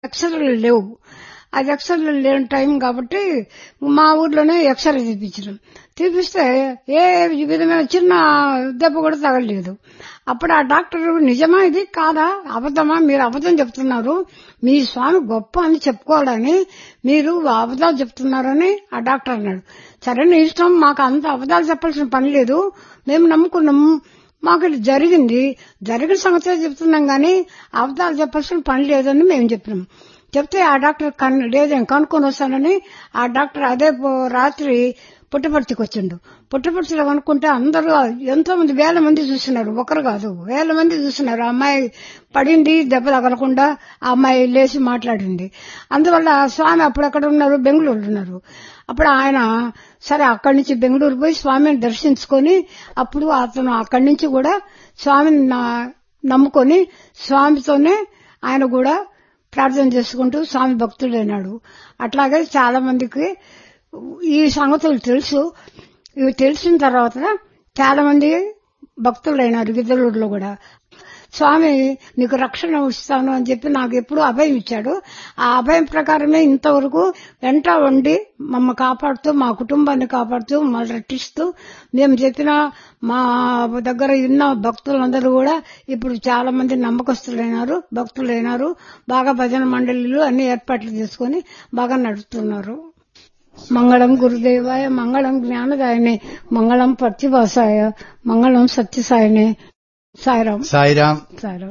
ఎక్స్రేలు లేవు అది ఎక్స్రేలు లేని టైం కాబట్టి మా ఊర్లోనే ఎక్స్రే తీపించడం తీపిస్తే ఏ విధమైన చిన్న దెబ్బ కూడా తగలలేదు అప్పుడు ఆ డాక్టర్ నిజమా ఇది కాదా అబద్ధమా మీరు అబద్ధం చెప్తున్నారు మీ స్వామి గొప్ప అని చెప్పుకోవాలని మీరు అబద్ధాలు చెప్తున్నారని ఆ డాక్టర్ అన్నాడు సరే నీ ఇష్టం మాకు అంత అబద్ధాలు చెప్పాల్సిన పని లేదు మేము నమ్ముకున్నాం మాకు ఇది జరిగింది జరిగిన సంగతి చెప్తున్నాం కానీ అబద్ధాలు చెప్పాల్సిన పని లేదని మేము చెప్పినాం చెప్తే ఆ డాక్టర్ కన్ లేదేం కనుక్కొని వస్తానని ఆ డాక్టర్ అదే పో- రాత్రి పుట్టపర్తికి వచ్చిండు పుట్టపర్తిలో కనుక్కుంటే అందరూ ఎంతో మంది వేల మంది చూస్తున్నారు ఒకరు కాదు వేల మంది చూస్తున్నారు ఆ అమ్మాయి పడింది దెబ్బ తగలకుండా ఆ అమ్మాయి లేచి మాట్లాడింది అందువల్ల స్వామి అప్పుడు ఎక్కడ ఉన్నారు బెంగళూరు ఉన్నారు అప్పుడు ఆయన సరే అక్కడి నుంచి బెంగళూరు పోయి స్వామిని దర్శించుకొని అప్పుడు అతను అక్కడి నుంచి కూడా స్వామిని నా- నమ్ముకొని స్వామితోనే ఆయన కూడా ప్రార్థన చేసుకుంటూ స్వామి భక్తుడైనాడు అట్లాగే చాలా మందికి ఈ సంగతులు తెలుసు ఇవి తెలిసిన తర్వాత చాలా మంది భక్తులైనారు గిద్దలూరులో కూడా స్వామి నీకు రక్షణ ఇస్తాను అని చెప్పి నాకు ఎప్పుడు అభయం ఇచ్చాడు ఆ అభయం ప్రకారమే ఇంతవరకు వెంట ఉండి మమ్మ కాపాడుతూ మా కుటుంబాన్ని కాపాడుతూ మమ్మల్ని రక్షిస్తూ మేము చెప్పిన మా దగ్గర ఉన్న భక్తులందరూ కూడా ఇప్పుడు చాలా మంది నమ్మకస్తులైనారు భక్తులైనారు బాగా భజన మండలిలు అన్ని ఏర్పాట్లు చేసుకుని బాగా నడుస్తున్నారు మంగళం గురుదేవాయ మంగళం జ్ఞానదాయనే మంగళం పచ్చివాసాయ మంగళం సత్యసాయనే సాయిరాం సాయిరామ్ సాయిరాం